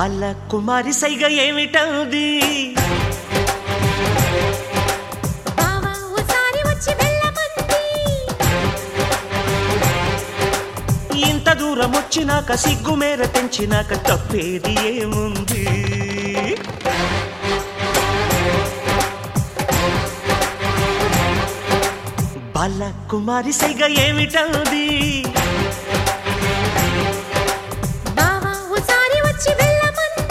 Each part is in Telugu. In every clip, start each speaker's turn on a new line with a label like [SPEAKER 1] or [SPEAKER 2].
[SPEAKER 1] బాల కుమారి సైగ ఏమిటది
[SPEAKER 2] బావా ఓసారి వచ్చి వెళ్ళమంది
[SPEAKER 1] ఇంత దూరం వచ్చినాక సిగ్గు మేర తెంచినాక తప్పేది ఏముంది బాల కుమారి సైగ ఏమిటది
[SPEAKER 2] బావా ఓసారి వచ్చి వెళ్ళమంది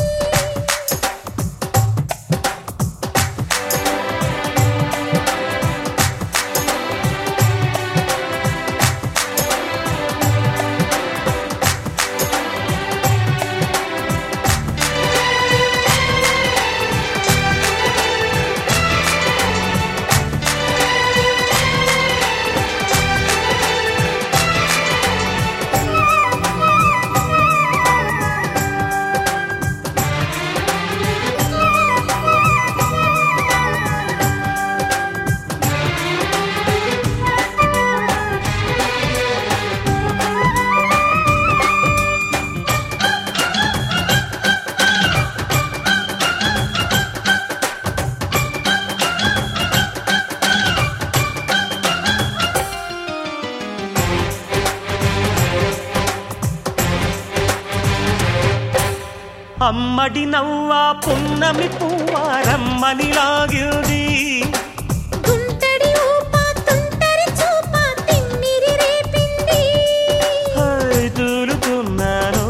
[SPEAKER 1] అమ్మడి నవ్వా పున్నమి పువ్వారమ్మని లాగింది
[SPEAKER 2] గుంటడి ఊప తుంటరి చూప తిమ్మిరి రేపింది
[SPEAKER 1] హాయ్ తూలుతున్నాను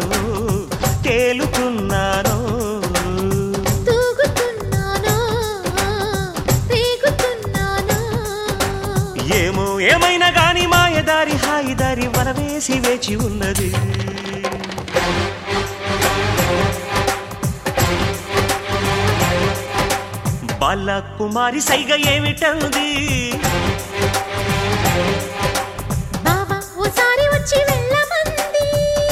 [SPEAKER 1] తేలుతున్నాను
[SPEAKER 2] తూగుతున్నాను రేగుతున్నాను
[SPEAKER 1] ఏమో ఏమైనా గాని మాయదారి హాయిదారి వరవేసి వేచి ఉన్నది బాల కుమారి సైగ ఏమిటంది
[SPEAKER 2] బావా ఓసారి వచ్చి వెళ్ళమంది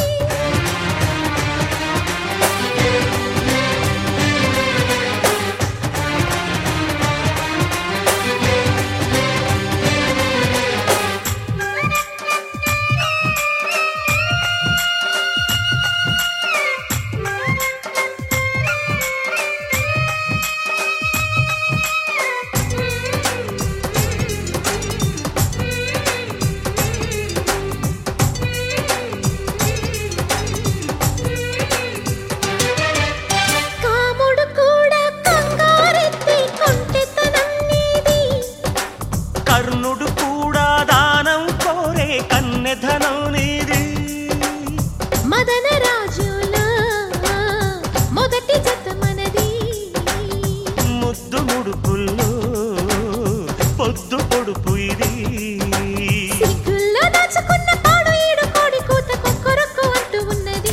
[SPEAKER 2] కాముడు కూడా కంగారెత్తి కొంటెతనం నీది
[SPEAKER 1] కర్ణుడు కూడా దానం కోరే కన్నెధనం నీది
[SPEAKER 2] మదన రాజులా మొదటి జత మనది
[SPEAKER 1] ముద్దు ముడుపుల్లో పొద్దు పొడుపు ఇది
[SPEAKER 2] సిగ్గుల్లో దాచుకున్న పాడు ఏడు కోడి కూత కుక్కరొక్కు అంటూ ఉన్నది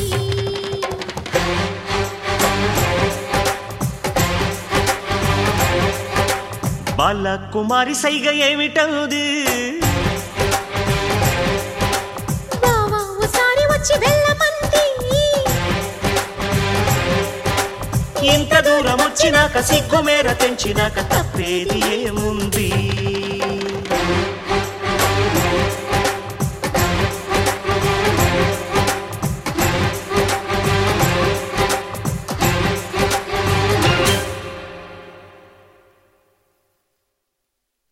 [SPEAKER 1] బాల కుమారి సైగ ఏమిటది
[SPEAKER 2] బావా ఓసారి వచ్చి వెళ్ళమంది
[SPEAKER 1] ఇంత దూరం వచ్చినాక సిగ్గు మేర తెంచినాక తప్పేది ఏముంది